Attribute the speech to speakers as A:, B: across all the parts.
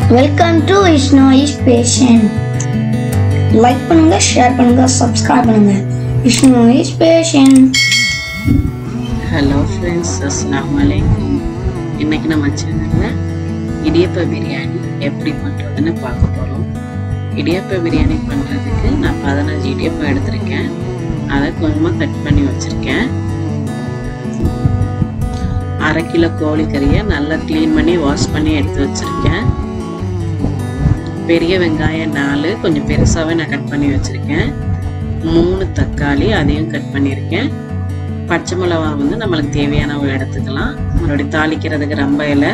A: Welcome to Vishnu is passion like பண்ணுங்க share பண்ணுங்க subscribe பண்ணுங்க Vishnu is passion
B: hello friends அஸ்லாம் வலைக்கும் இன்னைக்கு நம்ம சேனலில் இடியப்ப பிரியாணி எப்படி பண்ணுறதுன்னு பார்க்க போகிறோம் இடியப்ப பிரியாணி பண்ணுறதுக்கு நான் பதினஞ்சு இடியப்பம் எடுத்திருக்கேன் அதை கொஞ்சமாக கட் பண்ணி வச்சுருக்கேன் அரை கிலோ கோழிக்கறியை நல்லா க்ளீன் பண்ணி வாஷ் பண்ணி எடுத்து வச்சுருக்கேன் பெரிய வெங்காயம் நாலு கொஞ்சம் பெருசாகவே நான் கட் பண்ணி வச்சுருக்கேன் மூணு தக்காளி அதையும் கட் பண்ணியிருக்கேன் பச்சை மிளகா வந்து நம்மளுக்கு தேவையானவங்க எடுத்துக்கலாம் மறுபடியும் தாளிக்கிறதுக்கு ரொம்ப இலை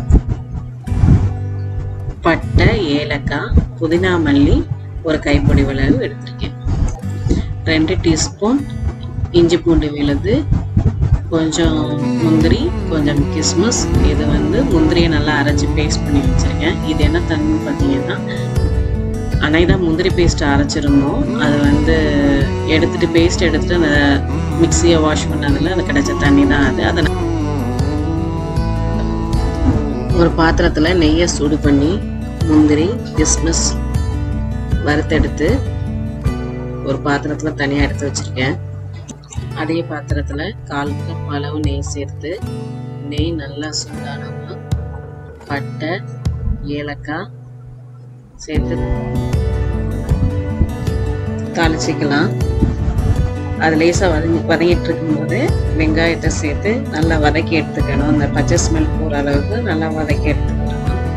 B: பட்டை ஏலக்காய் புதினா மல்லி ஒரு கைப்பொடி விளவு எடுத்திருக்கேன் ரெண்டு டீஸ்பூன் இஞ்சி பூண்டு விழுது கொஞ்சம் முந்திரி கொஞ்சம் கிஸ்மிஸ் இது வந்து முந்திரியை நல்லா அரைச்சி பேஸ்ட் பண்ணி வச்சுருக்கேன் இது என்ன தண்ணி பார்த்தீங்கன்னா அன்னைக்கு தான் முந்திரி பேஸ்ட் அரைச்சிருந்தோம் அது வந்து எடுத்துட்டு பேஸ்ட் எடுத்துட்டு அந்த மிக்சியை வாஷ் பண்ணதில் அது கிடைச்ச தண்ணி தான் அது அதை நான் ஒரு பாத்திரத்தில் நெய்யை சூடு பண்ணி முந்திரி கிஸ்மிஸ் வறுத்தெடுத்து ஒரு பாத்திரத்தில் தனியாக எடுத்து வச்சுருக்கேன் அதே பாத்திரத்தில் கால் கப் அளவு நெய் சேர்த்து நெய் நல்லா சூடானதும் பட்டை ஏலக்காய் சேர்த்து தாளிச்சிக்கலாம் அது லேசாக வதங்கி வதங்கிட்டு இருக்கும்போது வெங்காயத்தை சேர்த்து நல்லா வதக்கி எடுத்துக்கணும் அந்த பச்சை ஸ்மெல் போகிற அளவுக்கு நல்லா வதக்கி எடுத்துக்கணும்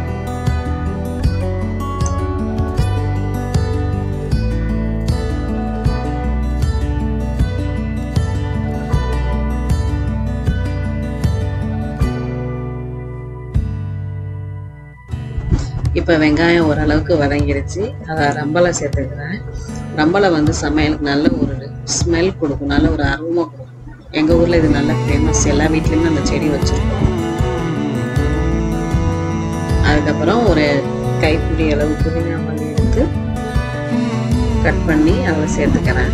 B: இப்போ வெங்காயம் ஓரளவுக்கு வதங்கிருச்சு அதை ரம்பலை சேர்த்துக்கிறேன் ரம்பலை வந்து சமையலுக்கு நல்ல ஒரு ஸ்மெல் கொடுக்கும் நல்ல ஒரு அருமா கொடுக்கும் எங்கள் ஊரில் இது நல்ல ஃபேமஸ் எல்லா வீட்லேயுமே அந்த செடி வச்சுருக்கோம் அதுக்கப்புறம் ஒரு கைப்பிடி அளவு புதினா மல்லி எடுத்து கட் பண்ணி அதில் சேர்த்துக்கிறேன்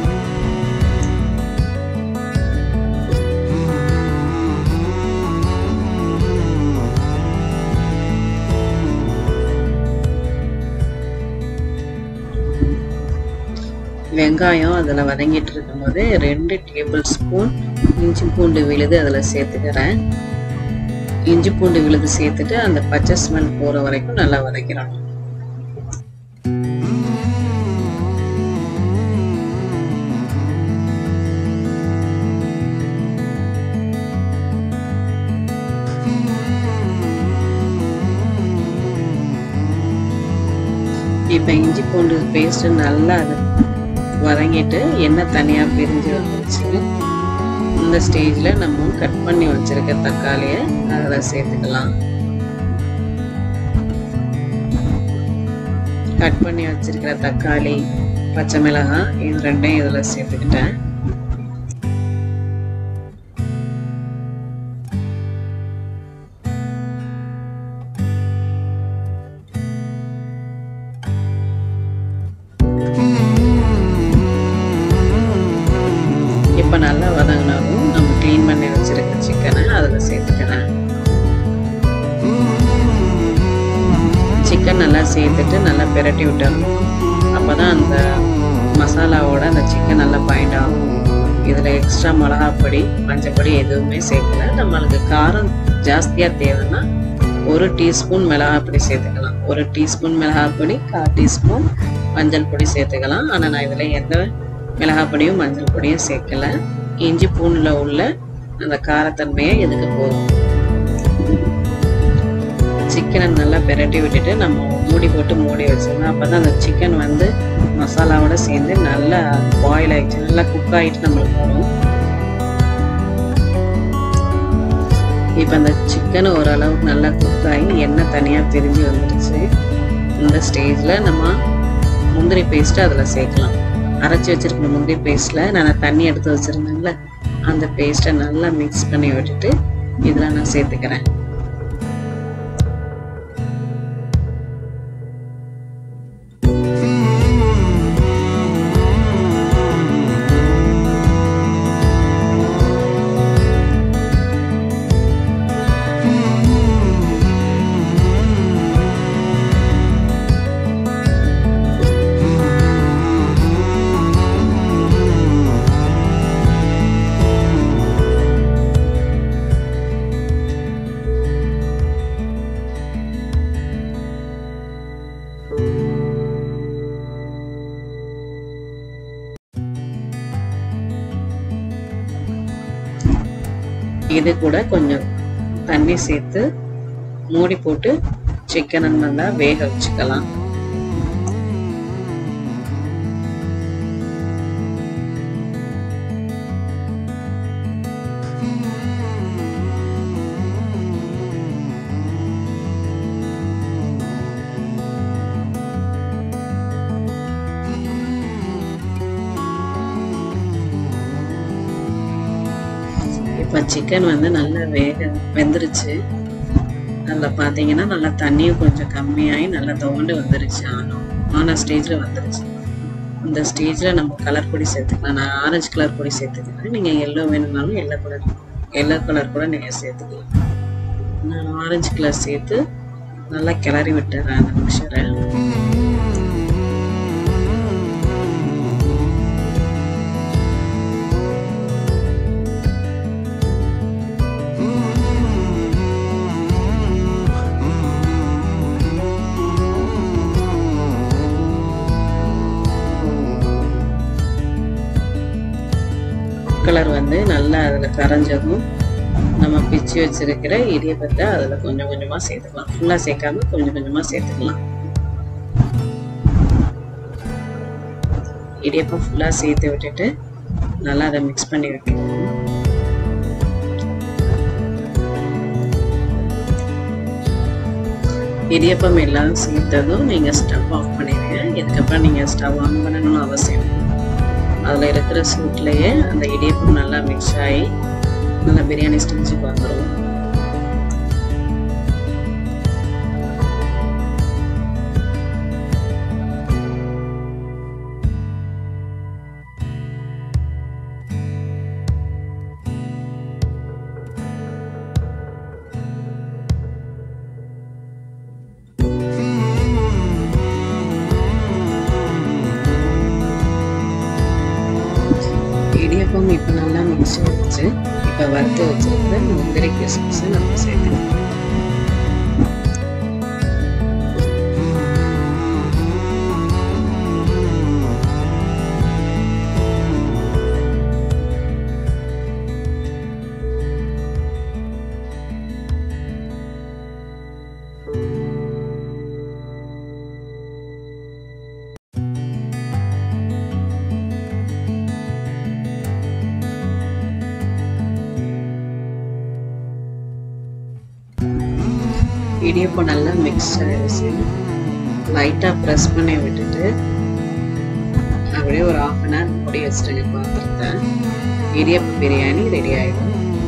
B: வெங்காயம் அதில் வதங்கிட்டு இருக்கும்போது ரெண்டு டேபிள் ஸ்பூன் இஞ்சி பூண்டு விழுது அதில் சேர்த்துக்கிறேன் இஞ்சி பூண்டு விழுது சேர்த்துட்டு அந்த பச்சை ஸ்மெல் போகிற வரைக்கும் நல்லா வதக்கிறோம் இப்போ இஞ்சி பூண்டு பேஸ்ட்டு நல்லா அது வதங்கிட்டு எண்ணெய் தனியாக பிரிஞ்சு வந்துருச்சு இந்த ஸ்டேஜில் நம்ம கட் பண்ணி வச்சுருக்க தக்காளியை அதில் சேர்த்துக்கலாம் கட் பண்ணி வச்சிருக்கிற தக்காளி பச்சை மிளகாய் இது ரெண்டையும் இதில் சேர்த்துக்கிட்டேன் இப்போ நல்லா வதங்கினாலும் நம்ம க்ளீன் பண்ணி வச்சிருக்க சிக்கனை அதில் சேர்த்துக்கிறேன் சிக்கன் நல்லா சேர்த்துட்டு நல்லா பிரட்டி விட்டணும் அப்போ தான் அந்த மசாலாவோட அந்த சிக்கன் நல்லா பைண்ட் ஆகும் இதில் எக்ஸ்ட்ரா மிளகாப்பொடி மஞ்சப்பொடி எதுவுமே சேர்க்கல நம்மளுக்கு காரம் ஜாஸ்தியாக தேவைன்னா ஒரு டீஸ்பூன் மிளகாப்பொடி சேர்த்துக்கலாம் ஒரு டீஸ்பூன் மிளகாப்பொடி கால் டீஸ்பூன் மஞ்சள் பொடி சேர்த்துக்கலாம் ஆனால் நான் இதில் எந்த மிளகாய் பொடியும் மஞ்சள் பொடியும் சேர்க்கல இஞ்சி பூண்டில் உள்ள அந்த காரத்தன்மையை இதுக்கு போதும் சிக்கனை நல்லா பிரட்டி விட்டுட்டு நம்ம மூடி போட்டு மூடி வச்சிடணும் அப்போ தான் அந்த சிக்கன் வந்து மசாலாவோட சேர்ந்து நல்லா பாயில் ஆகிடுச்சு நல்லா குக் ஆகிட்டு நம்மளுக்கு வரும் இப்போ அந்த சிக்கன் ஓரளவுக்கு நல்லா குக் ஆகி எண்ணெய் தனியாக பிரிஞ்சு வந்துடுச்சு இந்த ஸ்டேஜில் நம்ம முந்திரி பேஸ்ட்டு அதில் சேர்க்கலாம் அரைச்சி வச்சிருக்கிற முந்திரி பேஸ்ட்டில் நான் தண்ணி எடுத்து வச்சுருந்தேன்ல அந்த பேஸ்ட்டை நல்லா மிக்ஸ் பண்ணி விட்டுட்டு இதில் நான் சேர்த்துக்கிறேன் இது கூட கொஞ்சம் தண்ணி சேர்த்து மூடி போட்டு சிக்கனை நல்லா வேக வச்சுக்கலாம் இப்போ சிக்கன் வந்து நல்லா வேக வெந்துருச்சு அதில் பார்த்தீங்கன்னா நல்லா தண்ணியும் கொஞ்சம் கம்மியாகி நல்லா துவண்டு வந்துருச்சு ஆனும் ஆன ஸ்டேஜில் வந்துருச்சு இந்த ஸ்டேஜில் நம்ம கலர் பொடி சேர்த்துக்கலாம் நான் ஆரஞ்சு கலர் பொடி சேர்த்துக்கிறேன் நீங்கள் எல்லோ வேணும்னாலும் எல்லோ கலர் எல்லோ கலர் கூட நீங்கள் சேர்த்துக்கலாம் நான் ஆரஞ்சு கலர் சேர்த்து நல்லா கிளறி விட்டுறேன் அந்த மிக்சரை கலர் வந்து நல்லா அதில் கரைஞ்சதும் நம்ம பிச்சு வச்சிருக்கிற இடியப்பத்தை அதில் கொஞ்சம் கொஞ்சமாக சேர்த்துக்கலாம் ஃபுல்லாக சேர்க்காம கொஞ்சம் கொஞ்சமாக சேர்த்துக்கலாம் இடியப்பம் ஃபுல்லாக சேர்த்து விட்டுட்டு நல்லா அதை மிக்ஸ் பண்ணி வைக்கணும் இடியப்பம் எல்லாம் சேர்த்ததும் நீங்கள் ஸ்டவ் ஆஃப் பண்ணிடுங்க இதுக்கப்புறம் நீங்கள் ஸ்டவ் ஆன் பண்ணணும்னு அவசியம் இல்லை. அதில் இருக்கிற சூட்லேயே அந்த இடியப்பம் நல்லா மிக்ஸ் ஆகி நல்லா பிரியாணி ஸ்டேஜுக்கு வந்துடும் இடியப்பம் இப்போ நல்லா மிக்ஸ் ஆயிடுச்சு இப்போ வறுத்து வச்சிருக்கிற முந்திரி கிறிஸ்மஸை நம்ம சேர்த்துக்கலாம் இடியப்பம் நல்லா மிக்ஸ் ஆயிடுச்சு லைட்டாக ப்ரெஸ் பண்ணி விட்டுட்டு அப்படியே ஒரு ஆஃப் அன் ஹவர் மூடி வச்சுருங்க பாத்திரத்தை இடியப்ப பிரியாணி ரெடி ஆயிடும்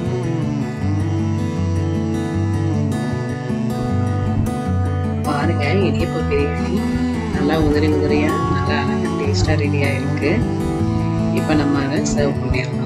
B: பாருங்க இடியப்ப பிரியாணி நல்லா உதிரி உதிரியா நல்லா அழகா டேஸ்டா ரெடி ஆயிருக்கு இப்போ நம்ம அதை சர்வ் பண்ணிடலாம்